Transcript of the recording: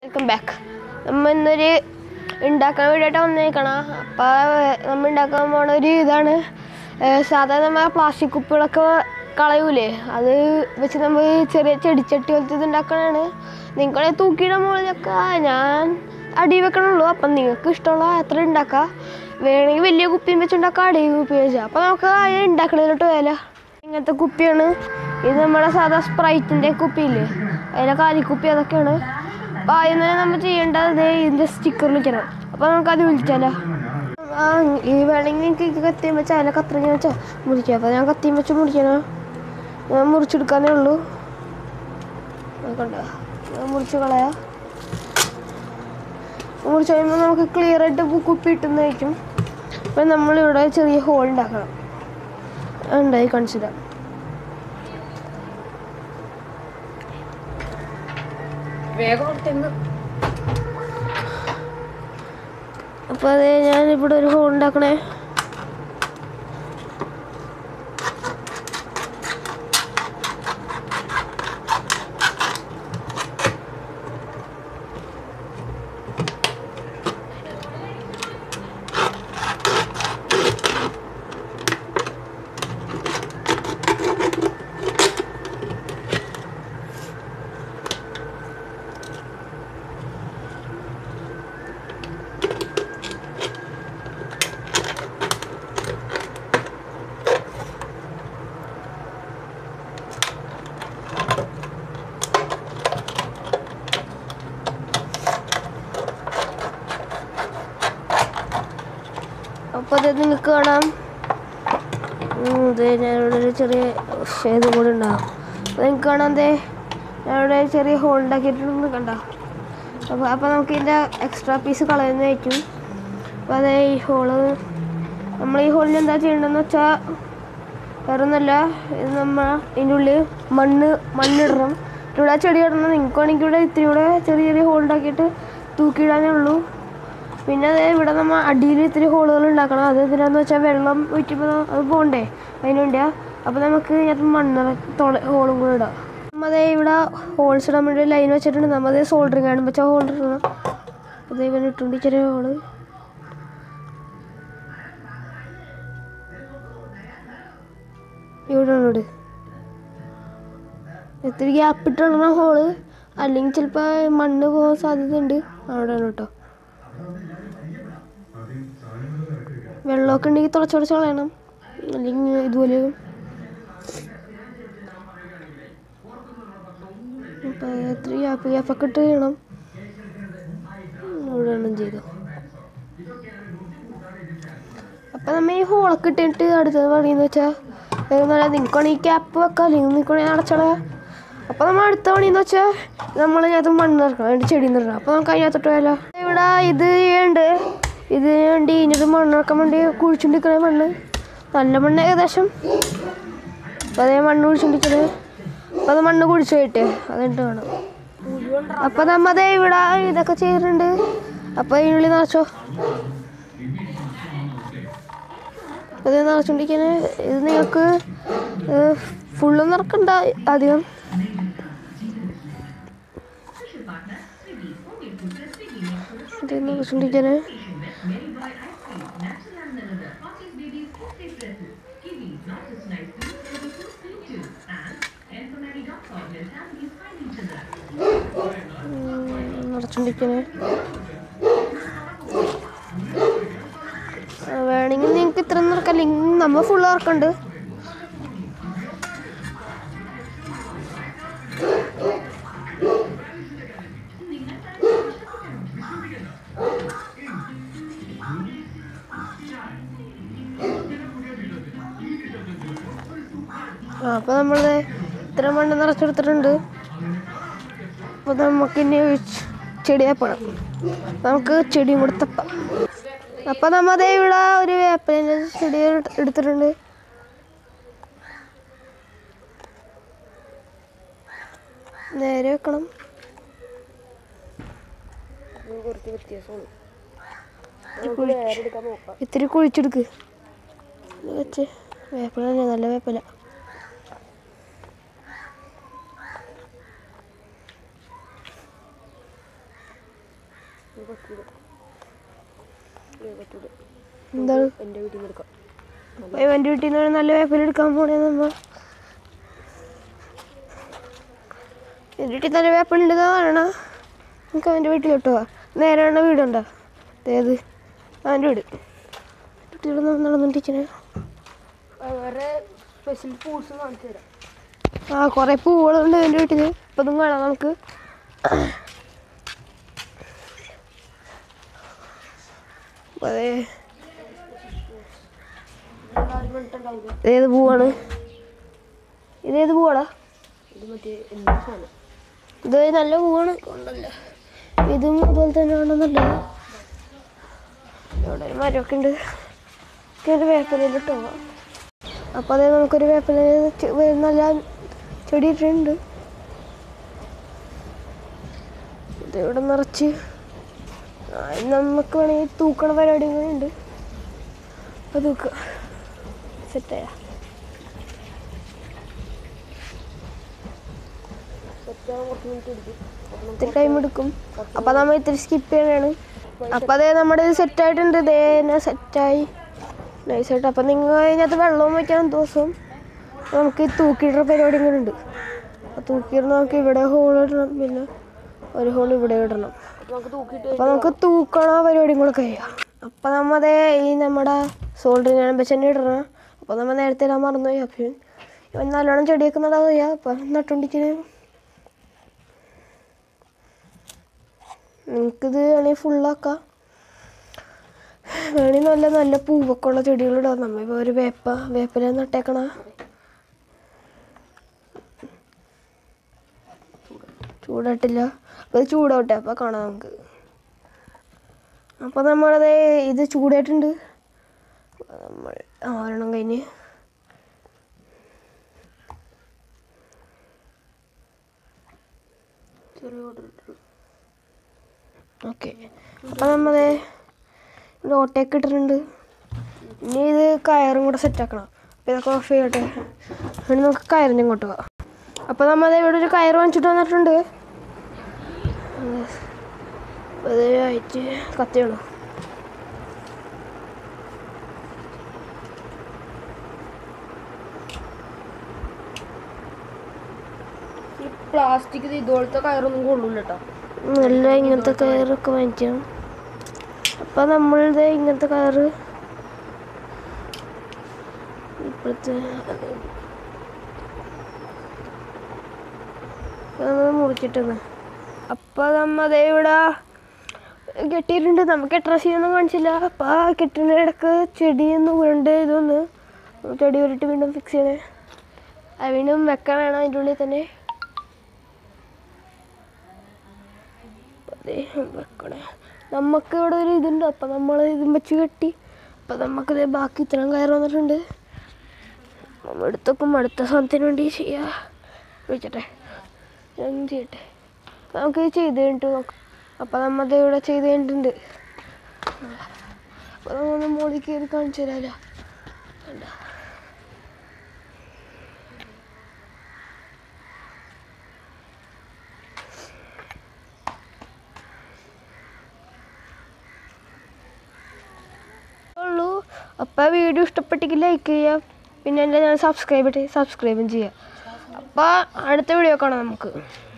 Welcome back നമ്മ ഇന്നൊരു ഉണ്ടാക്കാൻ വേണ്ടിയിട്ടാണ് വന്നേക്കണം അപ്പോൾ നമ്മൾ ഉണ്ടാക്കാൻ പോണ ഒരു ഇതാണ് ഏഹ് സാധാരണ നമ്മൾ പ്ലാസ്റ്റിക് കുപ്പികളൊക്കെ കളയൂലേ അത് വെച്ച് നമ്മൾ ചെറിയ ചെടിച്ചട്ടി പോലത്തെ ഇത് ഉണ്ടാക്കണതാണ് നിങ്ങളെ തൂക്കിയിട മുകളിലൊക്കെ ഞാൻ അടി വെക്കണുള്ളൂ അപ്പം നിങ്ങൾക്ക് ഇഷ്ടമുള്ള അത്ര ഉണ്ടാക്കാം വേണമെങ്കിൽ വലിയ കുപ്പിയും വെച്ച് ഉണ്ടാക്കാം അടി കുപ്പി വെച്ചാൽ അപ്പോൾ നമുക്ക് അതിന് ഉണ്ടാക്കണതിലോട്ട് പോയാലോ ഇങ്ങനത്തെ കുപ്പിയാണ് ഇത് നമ്മുടെ സാധാ സ്പ്രൈറ്റിൻ്റെ കുപ്പിയില്ലേ അതിലെ കാലിക്കുപ്പി അതൊക്കെയാണ് അപ്പോൾ ആദ്യം തന്നെ നമ്മൾ ചെയ്യേണ്ടത് ദേ ഇതിൻ്റെ സ്റ്റിക്കർ വിളിക്കണം അപ്പോൾ നമുക്ക് അത് വിളിച്ചാലോ ആ ഈ വേണമെങ്കിൽ നിങ്ങൾക്ക് കത്തിയും വെച്ചാൽ അതിലെ കത്രിഞ്ഞ വെച്ചാൽ മുറിക്കാം അപ്പോൾ ഞാൻ കത്തിയും വെച്ച് മുറിക്കണം ഞാൻ മുറിച്ചെടുക്കാനേ ഉള്ളൂ കണ്ടോ ഞാൻ മുറിച്ച് കളയാം മുറിച്ച് കഴിയുമ്പോൾ നമുക്ക് ക്ലിയർ ആയിട്ട് കു- കുപ്പി ഇട്ടുന്നതായിരിക്കും അപ്പം നമ്മളിവിടെ ചെറിയ ഹോൾ ഉണ്ടാക്കണം ഉണ്ടായി കാണിച്ചില്ല വേഗം തെങ്ങ് അപ്പോൾ അത് ഞാനിവിടെ ഒരു ഹോൾ ഉണ്ടാക്കണേ അപ്പോൾ അത് നിങ്ങൾക്ക് കാണാം ഉം, ദേ ഞാനിവിടെ ഒരു ചെറിയ ഇത് കൂടെ ഉണ്ടാകും അപ്പോൾ നിങ്ങൾക്ക് കാണാം ദേ ഞാനിവിടെ ഒരു ചെറിയ ഹോൾ ഉണ്ടാക്കിയിട്ടുണ്ട് കണ്ട അപ്പോൾ അപ്പോൾ നമുക്ക് ഇതിൻ്റെ എക്സ്ട്രാ പീസ് കളയുന്നതായിരിക്കും അപ്പോൾ അതേ ഈ ഹോള് നമ്മൾ ഈ ഹോളിൽ എന്താ ചെയ്യേണ്ടതെന്ന് വെച്ചാൽ വേറെ ഒന്നല്ല ഇത് നമ്മൾ ഇതിൻ്റെ ഉള്ളിൽ മണ്ണ് മണ്ണിടണം ഇവിടെ ചെടി ഇടണം നിങ്ങൾക്ക് വേണമെങ്കിൽ ഇവിടെ ഇത്തിരി കൂടെ ചെറിയ ചെറിയ ഹോൾ ഉണ്ടാക്കിയിട്ട് തൂക്കിയിടാനേ ഉള്ളൂ പിന്നെ അതേ ഇവിടെ നമ്മൾ അടിയിൽ ഇത്തിരി ഹോളുകൾ ഉണ്ടാക്കണം അത് എന്തിനാന്ന് വെച്ചാൽ വെള്ളം ഒഴിക്കുമ്പോൾ അത് പോകണ്ടേ അതിന് വേണ്ടിയാ അപ്പോൾ നമുക്ക് ഇതിനകത്ത് മണ്ണിറ തുള ഹോളും കൂടെ ഇടാം നമ്മതേ ഇവിടെ ഹോൾസ് ഇടാൻ വേണ്ടി ലൈൻ വെച്ചിട്ടുണ്ട് നമ്മതേ സോൾഡറിങ് ആണ് വെച്ചാൽ ഹോൾ ഇടണം അതേ ഇവൻ ഇട്ടുണ്ട് ചെറിയ ഹോള് ഇവിടെ ഇട് ഇത്തിരി ഗ്യാപ്പ് ഇട്ടിടണ ഹോള് അല്ലെങ്കിൽ ചിലപ്പോൾ മണ്ണ് പോകാൻ സാധ്യതയുണ്ട് അവിടെയാണ് കേട്ടോ വെള്ളമൊക്കെ ഉണ്ടെങ്കിൽ തുടച്ച് തുടച്ച് കളയണം അല്ലെങ്കിൽ ഇതുപോലെ അപ്പം എത്ര ഗ്യാപ്പ് ഗ്യാപ്പൊക്കെ ഇട്ട് ചെയ്യണം ഇവിടെ എണ്ണം ചെയ്തു അപ്പം നമ്മൾ ഈ ഹോളൊക്കെ ഇട്ടിട്ട് അടുത്തത് പണിയെന്ന് വെച്ചാൽ നിൽക്കണ ഈ ക്യാപ്പ് വെക്കാം അല്ലെങ്കിൽ നിൽക്കണേ അടച്ചളയാ അപ്പോൾ നമ്മൾ അടുത്ത പണിയെന്ന് വെച്ചാൽ നമ്മൾ അതിനകത്ത് മണ്ണ് നിറക്കണം അതിൻ്റെ ചെടി നിറക്കണം അപ്പോൾ നമുക്ക് അതിനകത്തോട്ട് പോയാലോ ഇവിടെ ഇത് ചെയ്യണ്ട് ഇതിന് വേണ്ടി ഇതിനൊരു മണ്ണ് വെക്കാൻ വേണ്ടി കുഴിച്ചുകൊണ്ടിരിക്കണ മണ്ണ് നല്ല മണ്ണ് ഏകദേശം അപ്പോൾ അതേ മണ്ണ് കുഴിച്ചുകൊണ്ടിരിക്കണേ അപ്പോൾ അത് മണ്ണ് കുഴിച്ചു പോയിട്ടേ അതിട്ട് വേണം അപ്പോൾ നമ്മ അതേ ഇവിടെ ഇതൊക്കെ ചെയ്തിട്ടുണ്ട് അപ്പോൾ ഇതിനുള്ളിൽ നിറച്ചോ അത് നിറച്ചുകൊണ്ടിരിക്കുന്നത് ഇത് നിങ്ങൾക്ക് ഫുള്ളും നിറക്കണ്ട അധികം ഇത് നിറച്ചുകൊണ്ടിരിക്കുന്നത് നിറച്ചുകൊണ്ടിരിക്കുന്നത് വേണമെങ്കിൽ നിങ്ങൾക്ക് ഇത്ര നിറക്കാം അല്ലെങ്കിൽ നമ്മൾ ഫുള്ള് ഇറക്കുന്നുണ്ട് ആ അപ്പോൾ നമ്മൾ ഇത്ര മണ്ണ് നിറച്ചെടുത്തിട്ടുണ്ട് അപ്പോൾ നമുക്ക് ഇനി ചെടിയപ്പണം നമുക്ക് ചെടിയും കൂടെ തപ്പാം അപ്പോൾ നമ്മൾ അതേ ഇവിടെ ഒരു വേപ്പലിൻ്റെ ചെടി എടു- എടുത്തിട്ടുണ്ട് നേരെ വെക്കണം കുറച്ച് വ്യത്യാസമാണ് ഇത്തിരി കുഴിച്ചെടുക്ക് ഇത് വെച്ച് വേപ്പില തന്നെ നല്ല വേപ്പില ഇത് പറ്റൂല ഇത് പറ്റൂല എന്താണ് എൻ്റെ വീട്ടിൽ നിന്ന് എടുക്കാം അപ്പോൾ ഇവൻ്റെ വീട്ടിൽ നിന്ന് നല്ല വേപ്പില എടുക്കാൻ പോണേ നമ്മ എൻ്റെ വീട്ടിൽ നല്ല വേപ്പിലുണ്ട് പറയണ നമുക്ക് അവൻ്റെ വീട്ടിലോട്ട് പോവാം നേരെ വേണ്ട വീടുണ്ടോ അതേത് അവൻ്റെ വീട് വീട്ടിൽ നടന്നിട്ടിച്ചിനെ വേറെ സ്പെഷ്യൽ ഫ്രൂട്ട്സ് കാണിച്ചു തരാം ആ കുറേ പൂവുകളുണ്ട് എൻ്റെ വീട്ടിൽ ഇപ്പം അതും കാണാം നമുക്ക് അപ്പൊ അതേ നാല് മിനിറ്റ് ഉണ്ടാവില്ല ഇതേത് പൂവാണ് ഇതേത് പൂവാടാ ഇത് മറ്റേ എന്താ സാധനം ഇത് നല്ല പൂവാണ് കൊണ്ടല്ല ഇതും അതുപോലെ തന്നെ ആണെന്നല്ല ഇവിടെ ഒരു മരമൊക്കെ ഉണ്ട് ഒരു വേപ്പിലയിലിട്ടോ അപ്പോൾ അതേ നമുക്കൊരു വേപ്പില ചെ- വേ- നല്ല ചെടി ഇട്ടിട്ടുണ്ട് ഇത് ഇവിടെ നിറച്ച് ആ, ഇനി നമുക്ക് വേണമെങ്കിൽ തൂക്കണ പരിപാടി കൂടെ ഉണ്ട് അപ്പോൾ തൂക്കുക സെറ്റായ സെറ്റാകാൻ കുറച്ച് മിനിറ്റ് എടുക്കും അപ്പോൾ നമുക്ക് ഇത്തിരി ടൈം എടുക്കും അപ്പോൾ നമ്മൾ ഇത്തിരി സ്കിപ്പ് ചെയ്യണതാണ് അപ്പോൾ അതേ നമ്മുടെ ഇത് സെറ്റായിട്ടുണ്ട് ഇതേ സെറ്റായി നൈസായിട്ട് അപ്പോൾ നിങ്ങൾ അതിനകത്ത് വെള്ളവും വയ്ക്കണം ദിവസവും നമുക്ക് ഈ തൂക്കിയിടുന്ന പരിപാടി കൂടെ ഉണ്ട് അപ്പോൾ തൂക്കിയിടണം നമുക്ക് ഇവിടെ ഹോൾ ഇടണം പിന്നെ ഒരു ഹോൾ ഇവിടെ ഇടണം അപ്പോൾ നമുക്ക് തൂക്കിയിട്ട് അപ്പോൾ നമുക്ക് തൂക്കണ പരിപാടിയും കൂടെ കഴിയാം അപ്പോൾ നമ്മതേ ഈ നമ്മുടെ സോൾഡറിനെ വെച്ച് തന്നെ ഇടണം അപ്പോൾ നമ്മൾ നേരത്തെ ഇടാൻ മറന്നുപോയി അപ്പോൾ ഇവൻ നല്ലോണം ചെടിയൊക്കെ നടാൻ കഴിയാം അപ്പം നട്ടുണ്ടിച്ചിന് നിങ്ങൾക്കിത് വേണമെങ്കിൽ ഫുള്ളാക്കാം വേണമെങ്കിൽ നല്ല നല്ല പൂവൊക്കെ ഉള്ള ചെടികളിടാം നമ്മളിപ്പോൾ ഒരു വേപ്പ വേപ്പില നട്ടേക്കണ ചൂടായിട്ടില്ല അപ്പോൾ ഇത് ചൂടാവട്ടെ അപ്പോൾ കാണാം നമുക്ക് അപ്പോൾ നമ്മളത് ഇത് ചൂടായിട്ടുണ്ട് അപ്പോൾ നമ്മൾ ആ ഒരെണ്ണം കഴിഞ്ഞ് ചെറിയ ഓർഡർ ഇട്ടു ഓക്കെ അപ്പോൾ നമ്മളത് ഇത് ഓട്ടയൊക്കെ ഇട്ടിട്ടുണ്ട് ഇനി ഇത് കയറും കൂടെ സെറ്റാക്കണം അപ്പോൾ ഇതൊക്കെ ഓഫ് ചെയ്യട്ടെ ഇനി നമുക്ക് കയറിൻ്റെ ഇങ്ങോട്ട് പോവാം അപ്പോൾ നമ്മൾ ഇവിടെ ഒരു കയറ് വാങ്ങിച്ചിട്ട് വന്നിട്ടുണ്ട് അപ്പോൾ ഇത് അയച്ച് കത്തിയണം ഈ പ്ലാസ്റ്റിക് ഇതുപോലത്തെ കയറൊന്നും കൊള്ളൂല കേട്ടോ നല്ല ഇങ്ങനത്തെ കയറൊക്കെ വാങ്ങിക്കണം അപ്പം നമ്മളിത് ഇങ്ങനത്തെ കയറ് ഇപ്പോഴത്തെ നമ്മൾ മുറിച്ചിട്ടെന്ന് അപ്പം നമ്മ ദേ ഇവിടെ കെട്ടിയിട്ടുണ്ട് നമുക്ക് എത്ര സീനൊന്നും കാണിച്ചില്ല അപ്പം ആ കെട്ടിൻ്റെ ഇടക്ക് ചെടിയൊന്ന് ഉരുണ്ട് ഇതൊന്ന് ചെടി ഉരുട്ട് വീണ്ടും ഫിക്സ് ചെയ്യണേ അത് വീണ്ടും വെക്കാൻ വേണം അതിൻ്റെ ഉള്ളിൽ തന്നെ ദേ വെക്കണേ നമുക്ക് ഇവിടെ ഒരു ഇതുണ്ട് അപ്പം നമ്മൾ ഇതും വെച്ച് കെട്ടി അപ്പം നമുക്കിത് ബാക്കി ഇത്രയും കയറ് വന്നിട്ടുണ്ട് നമ്മൾ എടുത്തൊക്കും അടുത്ത സാധനത്തിന് വേണ്ടി ചെയ്യാ വിളിച്ചട്ടെ ഞാൻ ചെയ്യട്ടെ നമുക്ക് ഇത് ചെയ്ത് കഴിഞ്ഞിട്ട് നോക്കാം അപ്പം നമ്മത് ഇവിടെ ചെയ്ത് കഴിഞ്ഞിട്ടുണ്ട് അപ്പം നമ്മൾ മോളിൽ കയറി കാണിച്ചു തരാമല്ലോ കണ്ടോ? ഉള്ളൂ അപ്പോൾ വീഡിയോ ഇഷ്ടപ്പെട്ടെങ്കിൽ ലൈക്ക് ചെയ്യുക പിന്നെ എൻ്റെ ഞാൻ സബ്സ്ക്രൈബ് ചെയ്ത് സബ്സ്ക്രൈബും ചെയ്യുക അപ്പോൾ അടുത്ത വീഡിയോ കാണാം നമുക്ക്